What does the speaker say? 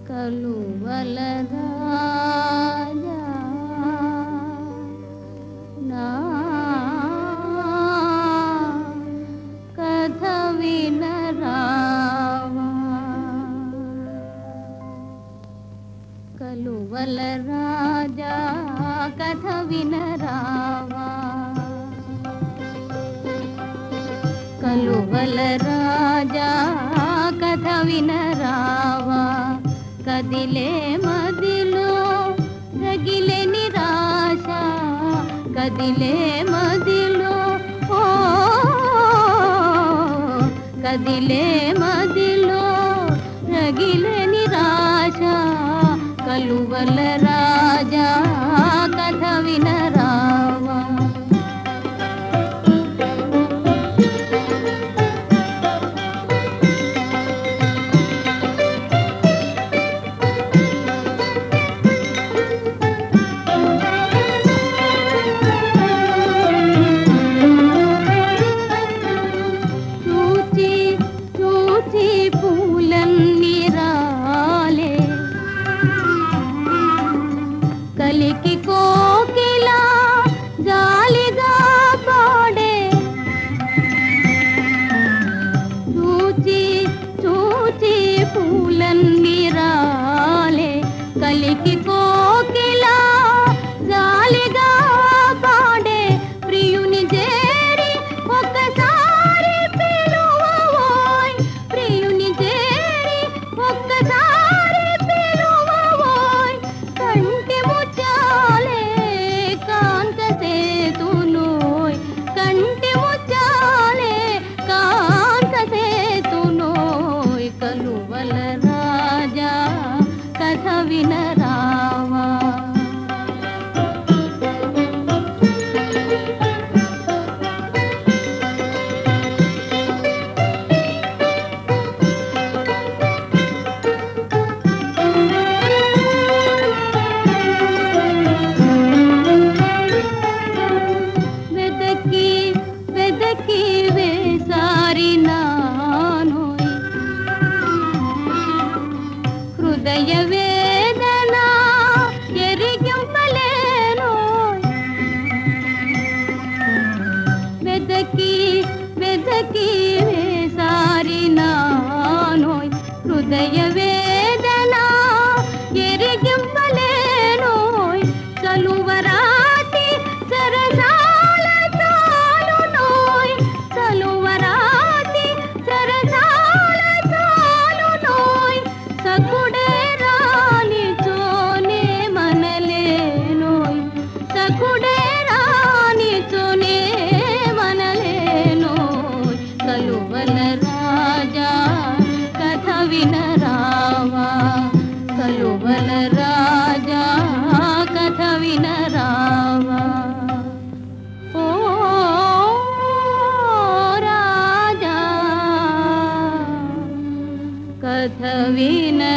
కలువల రాజా నా కథ వినరావా కలువల రాజా కథ వినరావా కలువల రాజా కథ వినరావా కదిలే మదిలో రగిలే నిరాశ కదిలే మదిలో ఓ కదిలే మదిలో రగిలే నిరాశ కలువల రాజా కథ వినరావా చూచి చూచి పూలన్నీ రాలే కలికి కోకిలా జాలిగా పాడే చూచి చూచి పూలన్నీ రాలే కలికి కోకిలా జాలిగా పాడే ప్రియుని చేరి ఒక్కసారి పిలువవోయ్ ప్రియుని చేరి ఒక్కసారి పిలువవోయ్ కంటి ముచ్చాలే కాంత సేతునోయ్ కంటి ముచ్చాలే కాంత సేతునోయ్ కలువల రాజా కథ వినరావా వెదకి వెదకి వేసారి నానోయ్ హృదయ వేదన ఎరిగింపలేనోయ్ వెదకి వెదకి వేసారి నానోయ్ హృదయ వేదన ఎరిగింపలేనోయ్ చలువరాటి సరసాల చాలునోయ్ చలువరాటి సరసాల చాలునోయ్ సకుడే రాని చోనే మనలేనోయ్ సకుడే రాని చోనే మనలేనోయ్ కలువల రాజా కథ వినరావా కలువల రాజా కథ వినరావా ఓ రాజా కథ విన